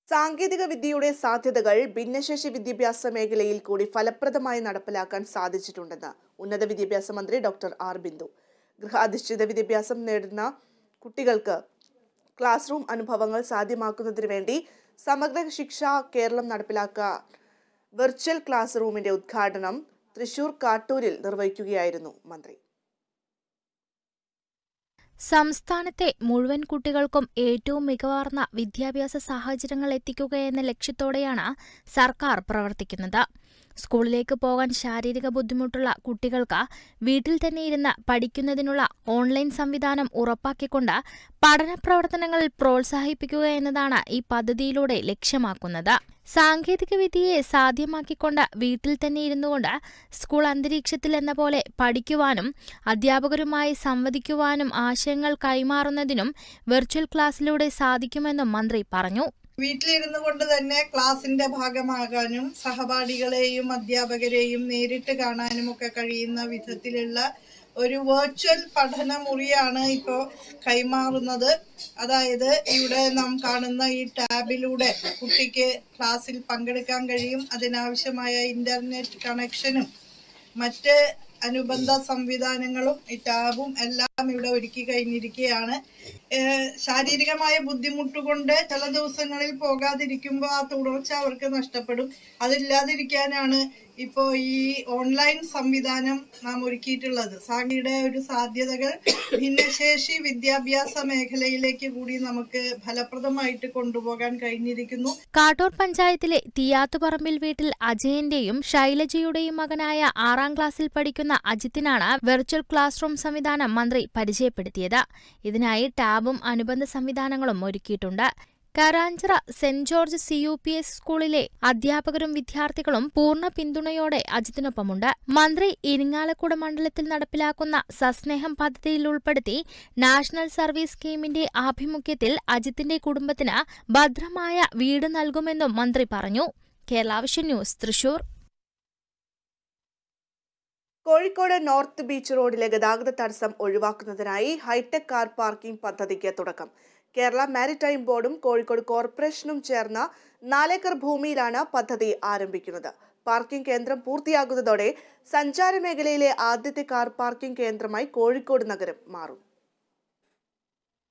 സാങ്കേതിക വിദ്യയുടെ സാധ്യതകൾ ഭിന്നശേഷി വിദ്യാഭ്യാസ മേഖലയിൽ കൂടി ഫലപ്രദമായി നടപ്പിലാക്കാൻ സാധിച്ചിട്ടുണ്ടെന്ന് ഉന്നത വിദ്യാഭ്യാസ മന്ത്രി ഡോക്ടർ ആർ ബിന്ദു ഗൃഹാധിഷ്ഠിത വിദ്യാഭ്യാസം നേടുന്ന കുട്ടികൾക്ക് ക്ലാസ് റൂം അനുഭവങ്ങൾ സാധ്യമാക്കുന്നതിന് വേണ്ടി സമഗ്ര ശിക്ഷ കേരളം നടപ്പിലാക്കുക വെർച്വൽ ക്ലാസ് റൂമിന്റെ ഉദ്ഘാടനം തൃശൂർ കാട്ടൂരിൽ നിർവഹിക്കുകയായിരുന്നു മന്ത്രി സംസ്ഥാനത്തെ മുഴുവൻ കുട്ടികൾക്കും ഏറ്റവും മികവാർന്ന വിദ്യാഭ്യാസ സാഹചര്യങ്ങൾ എത്തിക്കുക എന്ന ലക്ഷ്യത്തോടെയാണ് സർക്കാർ പ്രവർത്തിക്കുന്നത് സ്കൂളിലേക്ക് പോകാൻ ശാരീരിക ബുദ്ധിമുട്ടുള്ള കുട്ടികൾക്ക് വീട്ടിൽ തന്നെ ഇരുന്ന് പഠിക്കുന്നതിനുള്ള ഓൺലൈൻ സംവിധാനം ഉറപ്പാക്കിക്കൊണ്ട് പഠന പ്രവർത്തനങ്ങൾ പ്രോത്സാഹിപ്പിക്കുക എന്നതാണ് ഈ പദ്ധതിയിലൂടെ ലക്ഷ്യമാക്കുന്നത് സാങ്കേതിക വിദ്യയെ സാധ്യമാക്കിക്കൊണ്ട് വീട്ടിൽ തന്നെ ഇരുന്നുകൊണ്ട് സ്കൂൾ അന്തരീക്ഷത്തിൽ എന്ന പോലെ പഠിക്കുവാനും അധ്യാപകരുമായി സംവദിക്കുവാനും ആശയങ്ങൾ കൈമാറുന്നതിനും വെർച്വൽ ക്ലാസ്സിലൂടെ സാധിക്കുമെന്നും മന്ത്രി പറഞ്ഞു വീട്ടിലിരുന്നു കൊണ്ട് തന്നെ ക്ലാസിന്റെ ഭാഗമാകാനും സഹപാഠികളെയും അധ്യാപകരെയും നേരിട്ട് കാണാനും ഒക്കെ കഴിയുന്ന വിധത്തിലുള്ള ഒരു വെർച്വൽ പഠന മുറിയാണ് ഇപ്പോൾ കൈമാറുന്നത് അതായത് ഇവിടെ നാം കാണുന്ന ഈ ടാബിലൂടെ കുട്ടിക്ക് ക്ലാസ്സിൽ പങ്കെടുക്കാൻ കഴിയും അതിനാവശ്യമായ ഇന്റർനെറ്റ് കണക്ഷനും മറ്റ് അനുബന്ധ സംവിധാനങ്ങളും ഈ ടാബും എല്ലാം ഇവിടെ ഒരുക്കി കഴിഞ്ഞിരിക്കുകയാണ് ഏഹ് ശാരീരികമായ ബുദ്ധിമുട്ട് കൊണ്ട് ചില ദിവസങ്ങളിൽ പോകാതിരിക്കുമ്പോൾ ആ തുടർച്ച അവർക്ക് നഷ്ടപ്പെടും അതില്ലാതിരിക്കാനാണ് ഇപ്പോൾ ഈ ഓൺലൈൻ സംവിധാനം നാം ഒരുക്കിയിട്ടുള്ളത് സാങ്കിയുടെ ഒരു സാധ്യതകൾ ഭിന്നശേഷി വിദ്യാഭ്യാസ മേഖലയിലേക്ക് കൂടി നമുക്ക് ഫലപ്രദമായിട്ട് കൊണ്ടുപോകാൻ കഴിഞ്ഞിരിക്കുന്നു കാട്ടൂർ പഞ്ചായത്തിലെ തീയാത്തുപറമ്പിൽ വീട്ടിൽ അജയന്റെയും ശൈലജയുടെയും മകനായ ആറാം ക്ലാസ്സിൽ പഠിക്കുന്ന അജിത്തിനാണ് വെർച്വൽ ക്ലാസ് റൂം സംവിധാനം മന്ത്രി പരിചയപ്പെടുത്തിയത് ഇതിനായി ടാബും അനുബന്ധ സംവിധാനങ്ങളും ഒരുക്കിയിട്ടുണ്ട് Karanchira Saint George C U P S സ്കൂളിലെ അധ്യാപകരും വിദ്യാർത്ഥികളും പൂർണ്ണ പിന്തുണയോടെ അജിത്തിനൊപ്പമുണ്ട് മന്ത്രി ഇരിങ്ങാലക്കുട മണ്ഡലത്തിൽ നടപ്പിലാക്കുന്ന സസ്നേഹം പദ്ധതിയിൽ ഉൾപ്പെടുത്തി നാഷണൽ സർവീസ് സ്കീമിന്റെ ആഭിമുഖ്യത്തിൽ അജിത്തിന്റെ കുടുംബത്തിന് ഭദ്രമായ വീട് നൽകുമെന്നും മന്ത്രി പറഞ്ഞു Kerala Vision News Thrissur Kozhikode north beach റോഡിലെ ഗതാഗത തടസ്സം ഒഴിവാക്കുന്നതിനായി ഹൈടെക് കാർ പാർക്കിംഗ് പദ്ധതിക്ക് തുടക്കം കേരള മാരിടൈം ബോർഡും കോഴിക്കോട് കോർപ്പറേഷനും ചേർന്ന നാലേക്കർ ഭൂമിയിലാണ് പദ്ധതി ആരംഭിക്കുന്നത് പാർക്കിംഗ് കേന്ദ്രം പൂർത്തിയാകുന്നതോടെ സഞ്ചാര മേഖലയിലെ ആദ്യത്തെ കാർ പാർക്കിംഗ് കേന്ദ്രമായി കോഴിക്കോട് നഗരം മാറും